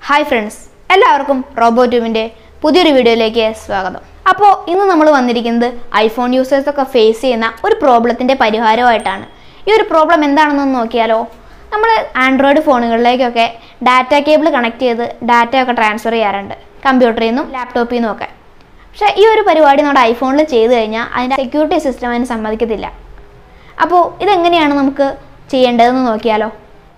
hi friends എല്ലാവർക്കും Robo ട്യൂബിൻ്റെ പുതിയൊരു വീഡിയോയിലേക്ക് സ്വാഗതം അപ്പോൾ ഇന്ന് നമ്മൾ വന്നിരിക്കുന്നത് ഐഫോൺ യൂസേഴ്സൊക്കെ ഫേസ് ചെയ്യുന്ന ഒരു പ്രോബ്ലത്തിൻ്റെ പരിഹാരമായിട്ടാണ് ഈ ഒരു പ്രോബ്ലം എന്താണെന്ന് നോക്കിയാലോ നമ്മൾ ആൻഡ്രോയിഡ് ഫോണുകളിലേക്കൊക്കെ ഡാറ്റ കേബിൾ കണക്ട് ചെയ്ത് ഡാറ്റ ഒക്കെ ട്രാൻസ്ഫർ ചെയ്യാറുണ്ട് കമ്പ്യൂട്ടറിൽ നിന്നും ലാപ്ടോപ്പിൽ നിന്നും ഒക്കെ പക്ഷേ ഈ ഒരു പരിപാടി നമ്മുടെ ഐഫോണിൽ ചെയ്ത് കഴിഞ്ഞാൽ അതിൻ്റെ സെക്യൂരിറ്റി സിസ്റ്റം അതിന് സമ്മതിക്കത്തില്ല അപ്പോൾ ഇതെങ്ങനെയാണ് നമുക്ക് ചെയ്യേണ്ടതെന്ന് നോക്കിയാലോ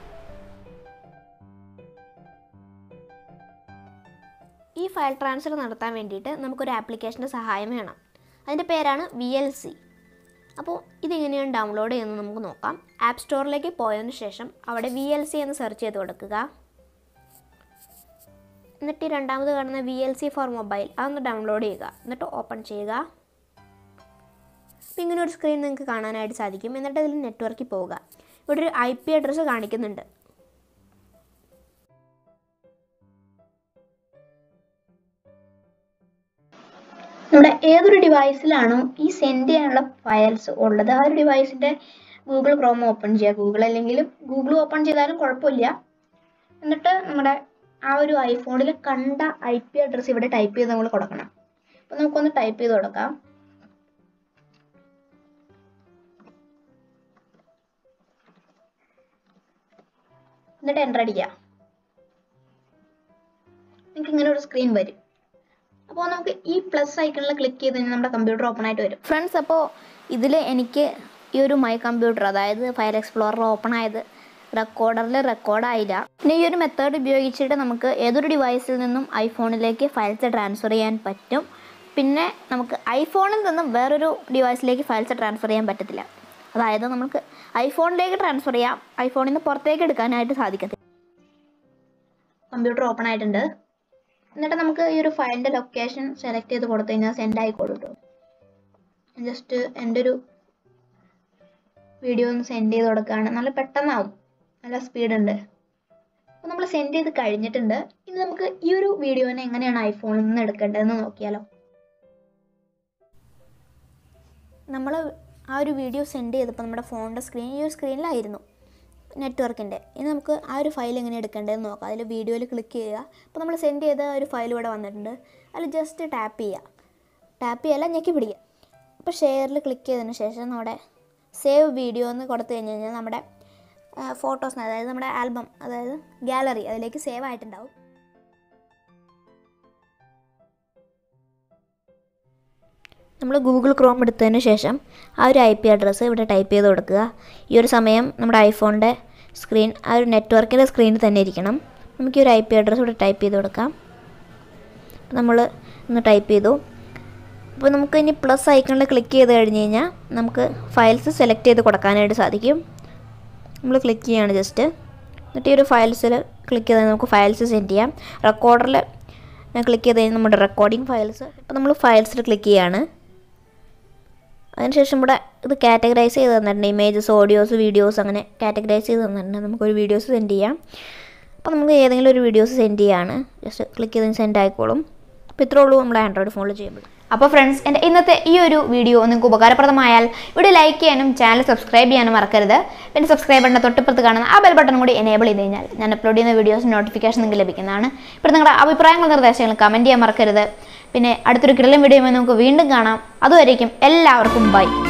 ഈ ഫയൽ ട്രാൻസ്ഫർ നടത്താൻ വേണ്ടിയിട്ട് നമുക്കൊരു ആപ്ലിക്കേഷൻ്റെ സഹായം വേണം അതിൻ്റെ പേരാണ് വി എൽ സി അപ്പോൾ ഇതെങ്ങനെയാണ് ഡൗൺലോഡ് ചെയ്യുന്നത് നമുക്ക് നോക്കാം ആപ്പ് സ്റ്റോറിലേക്ക് പോയതിന് ശേഷം അവിടെ വി എൽ സി എന്ന് സെർച്ച് ചെയ്ത് കൊടുക്കുക എന്നിട്ട് ഈ രണ്ടാമത് കാണുന്ന V L C for mobile അതൊന്ന് ഡൗൺലോഡ് ചെയ്യുക എന്നിട്ട് ഓപ്പൺ ചെയ്യുക അപ്പോൾ ഇങ്ങനെ ഒരു സ്ക്രീൻ നിങ്ങൾക്ക് കാണാനായിട്ട് സാധിക്കും എന്നിട്ട് അതിൽ നെറ്റ്വർക്കിൽ പോവുക ഇവിടെ ഒരു ഐ പി അഡ്രസ്സ് കാണിക്കുന്നുണ്ട് നമ്മുടെ ഏതൊരു ഡിവൈസിലാണോ ഈ സെൻഡ് ചെയ്യാനുള്ള ഫയൽസ് ഉള്ളത് ആ ഒരു ഡിവൈസിൻ്റെ ഗൂഗിൾ ക്രോം ഓപ്പൺ ചെയ്യുക ഗൂഗിൾ അല്ലെങ്കിലും ഗൂഗിൾ ഓപ്പൺ ചെയ്താലും കുഴപ്പമില്ല എന്നിട്ട് നമ്മുടെ ആ ഒരു ഐഫോണിൽ കണ്ട ഐ പി അഡ്രസ്സ് ഇവിടെ ടൈപ്പ് ചെയ്ത് നമ്മൾ കൊടുക്കണം അപ്പോൾ നമുക്കൊന്ന് ടൈപ്പ് ചെയ്ത് കൊടുക്കാം എന്നിട്ട് എൻ്റർ അടിക്കുക നിങ്ങൾക്ക് ഇങ്ങനെ ഒരു സ്ക്രീൻ വരും അപ്പോൾ നമുക്ക് ഈ പ്ലസ് ഐക്കണിൽ ക്ലിക്ക് ചെയ്ത് കഴിഞ്ഞാൽ നമ്മുടെ കമ്പ്യൂട്ടർ ഓപ്പൺ ആയിട്ട് വരും ഫ്രണ്ട്സ് അപ്പോൾ ഇതിൽ എനിക്ക് ഈ ഒരു മൈ കമ്പ്യൂട്ടർ അതായത് ഫയൽ എക്സ്പ്ലോറർ ഓപ്പൺ ആയത് റെക്കോർഡറിൽ റെക്കോർഡായില്ല പിന്നെ ഈ ഒരു മെത്തേഡ് ഉപയോഗിച്ചിട്ട് നമുക്ക് ഏതൊരു ഡിവൈസിൽ നിന്നും ഐഫോണിലേക്ക് ഫയൽസ് ട്രാൻസ്ഫർ ചെയ്യാൻ പറ്റും പിന്നെ നമുക്ക് ഐഫോണിൽ നിന്നും വേറൊരു ഡിവൈസിലേക്ക് ഫയൽസ് ട്രാൻസ്ഫർ ചെയ്യാൻ പറ്റത്തില്ല അതായത് നമുക്ക് ഐഫോണിലേക്ക് ട്രാൻസ്ഫർ ചെയ്യാം ഐഫോണിൽ നിന്ന് പുറത്തേക്ക് എടുക്കാനായിട്ട് സാധിക്കത്തില്ല കമ്പ്യൂട്ടർ ഓപ്പൺ ആയിട്ടുണ്ട് എന്നിട്ട് നമുക്ക് ഈ ഒരു ഫയലിൻ്റെ ലൊക്കേഷൻ സെലക്ട് ചെയ്ത് കൊടുത്തു കഴിഞ്ഞാൽ സെൻഡ് ആയിക്കോളും കേട്ടോ ജസ്റ്റ് എൻ്റെ ഒരു വീഡിയോ ഒന്ന് സെൻഡ് ചെയ്ത് കൊടുക്കുകയാണ് നല്ല പെട്ടെന്നാവും നല്ല സ്പീഡ് ഉണ്ട് അപ്പോൾ നമ്മൾ സെൻഡ് ചെയ്ത് കഴിഞ്ഞിട്ടുണ്ട് ഇനി നമുക്ക് ഈ ഒരു വീഡിയോനെ എങ്ങനെയാണ് ഐഫോണിൽ നിന്ന് എടുക്കേണ്ടതെന്ന് നോക്കിയാലോ നമ്മൾ ആ ഒരു വീഡിയോ സെൻഡ് ചെയ്തപ്പോൾ നമ്മുടെ ഫോണിൻ്റെ സ്ക്രീൻ ഈ ഒരു സ്ക്രീനിലായിരുന്നു നെറ്റ്വർക്കിൻ്റെ ഇനി നമുക്ക് ആ ഒരു ഫയൽ എങ്ങനെ എടുക്കേണ്ടതെന്ന് നോക്കാം അതിൽ വീഡിയോയിൽ ക്ലിക്ക് ചെയ്യുക അപ്പോൾ നമ്മൾ സെൻഡ് ചെയ്ത ഒരു ഫയൽ ഇവിടെ വന്നിട്ടുണ്ട് അതിൽ ജസ്റ്റ് ടാപ്പ് ചെയ്യുക ടാപ്പ് ചെയ്യല്ല ഞെക്കി പിടിക്കുക അപ്പോൾ ഷെയറിൽ ക്ലിക്ക് ചെയ്തതിന് ശേഷം നമ്മുടെ സേവ് വീഡിയോ എന്ന് കൊടുത്തു കഴിഞ്ഞ് കഴിഞ്ഞാൽ നമ്മുടെ ഫോട്ടോസ് അതായത് നമ്മുടെ ആൽബം അതായത് ഗാലറി അതിലേക്ക് സേവ് ആയിട്ടുണ്ടാവും നമ്മൾ ഗൂഗിൾ ക്രോം എടുത്തതിന് ശേഷം ആ ഒരു ഐ പി അഡ്രസ്സ് ഇവിടെ ടൈപ്പ് ചെയ്ത് കൊടുക്കുക ഈ ഒരു സമയം നമ്മുടെ ഐഫോണിൻ്റെ സ്ക്രീൻ ആ ഒരു നെറ്റ്വർക്കിൻ്റെ സ്ക്രീനിൽ തന്നെ ഇരിക്കണം നമുക്ക് ഈ ഒരു ഐ പി അഡ്രസ്സ് ഇവിടെ ടൈപ്പ് ചെയ്ത് കൊടുക്കാം നമ്മൾ ഒന്ന് ടൈപ്പ് ചെയ്തു അപ്പോൾ നമുക്ക് ഇനി പ്ലസ് ഐക്കണിൽ ക്ലിക്ക് ചെയ്ത് കഴിഞ്ഞ് കഴിഞ്ഞാൽ നമുക്ക് ഫയൽസ് സെലക്ട് ചെയ്ത് കൊടുക്കാനായിട്ട് സാധിക്കും നമ്മൾ ക്ലിക്ക് ചെയ്യാണ് ജസ്റ്റ് എന്നിട്ട് ഈ ഒരു ഫയൽസിൽ ക്ലിക്ക് ചെയ്താൽ നമുക്ക് ഫയൽസ് സെൻഡ് ചെയ്യാം റെക്കോർഡറിൽ ക്ലിക്ക് ചെയ്ത് കഴിഞ്ഞാൽ നമ്മുടെ റെക്കോർഡിംഗ് ഫയൽസ് ഇപ്പോൾ നമ്മൾ ഫയൽസിൽ ക്ലിക്ക് ചെയ്യാണ് അതിനുശേഷം ഇവിടെ ഇത് കാറ്റഗറൈസ് ചെയ്ത് തന്നിട്ടുണ്ട് ഇമേജസ് ഓഡിയോസ് വീഡിയോസ് അങ്ങനെ കാറ്റഗറൈസ് ചെയ്ത് തന്നിട്ടുണ്ട് നമുക്കൊരു വീഡിയോസ് സെൻഡ് ചെയ്യാം അപ്പോൾ നമുക്ക് ഏതെങ്കിലും ഒരു വീഡിയോസ് സെൻഡ് ചെയ്യാണ് ജസ്റ്റ് ക്ലിക്ക് ചെയ്ത് സെൻഡ് ആയിക്കോളും അപ്പോൾ ഇത്രേ ഉള്ളൂ നമ്മുടെ ആൻഡ്രോയിഡ് ഫോണിൽ ചെയ്യുമ്പോൾ അപ്പോൾ ഫ്രണ്ട്സ് എൻ്റെ ഇന്നത്തെ ഈ ഒരു വീഡിയോ നിങ്ങൾക്ക് ഉപകാരപ്രദമായാൽ ഇവിടെ ലൈക്ക് ചെയ്യാനും ചാനൽ സബ്സ്ക്രൈബ് ചെയ്യാനും മറക്കരുത് പിന്നെ സബ്സ്ക്രൈബ് ബട്ടൺ തൊട്ടിപ്പുറത്ത് കാണുന്ന ആ ബെൽ ബട്ടൺ കൂടി എനേബിൾ ചെയ്ത് കഴിഞ്ഞാൽ ഞാൻ അപ്ലോഡ് ചെയ്യുന്ന വീഡിയോസ് നോട്ടിഫിക്കേഷൻ നിങ്ങൾക്ക് ലഭിക്കുന്നതാണ് ഇപ്പോൾ നിങ്ങളുടെ അഭിപ്രായങ്ങൾ നിർദ്ദേശങ്ങൾ കമൻറ്റ് ചെയ്യാൻ മറക്കരുത് പിന്നെ അടുത്തൊരു കിടലം വീഡിയോ നമുക്ക് വീണ്ടും കാണാം അതുവരേക്കും എല്ലാവർക്കും ബൈ